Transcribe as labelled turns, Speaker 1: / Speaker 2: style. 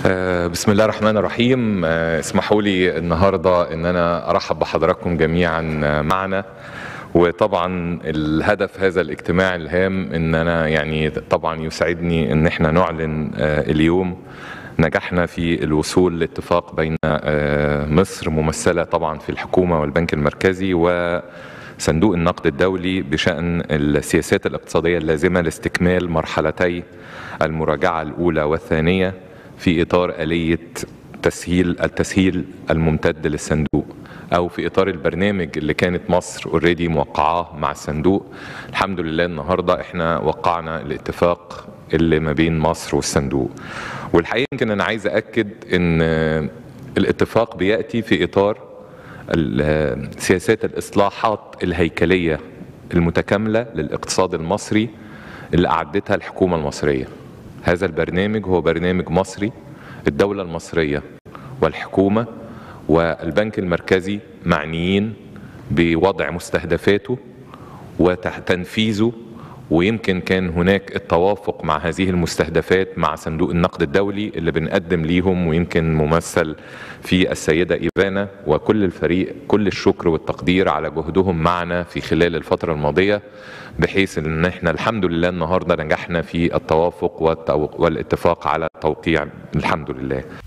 Speaker 1: آه، بسم الله الرحمن الرحيم آه، اسمحوا لي النهارده ان انا ارحب بحضراتكم جميعا آه، معنا وطبعا الهدف هذا الاجتماع الهام ان انا يعني طبعا يسعدني ان احنا نعلن آه، اليوم نجحنا في الوصول لاتفاق بين آه، مصر ممثله طبعا في الحكومه والبنك المركزي وصندوق النقد الدولي بشان السياسات الاقتصاديه اللازمه لاستكمال مرحلتي المراجعه الاولى والثانيه في اطار اليه تسهيل التسهيل الممتد للصندوق او في اطار البرنامج اللي كانت مصر اوريدي موقعاه مع الصندوق الحمد لله النهارده احنا وقعنا الاتفاق اللي ما بين مصر والصندوق والحقيقه يمكن انا عايز اكد ان الاتفاق بياتي في اطار ال- سياسات الاصلاحات الهيكليه المتكامله للاقتصاد المصري اللي اعدتها الحكومه المصريه هذا البرنامج هو برنامج مصري الدوله المصريه والحكومه والبنك المركزي معنيين بوضع مستهدفاته وتنفيذه ويمكن كان هناك التوافق مع هذه المستهدفات مع صندوق النقد الدولي اللي بنقدم ليهم ويمكن ممثل في السيدة إيفانا وكل الفريق كل الشكر والتقدير على جهدهم معنا في خلال الفترة الماضية بحيث ان احنا الحمد لله النهارده نجحنا في التوافق والتو- والاتفاق على التوقيع الحمد لله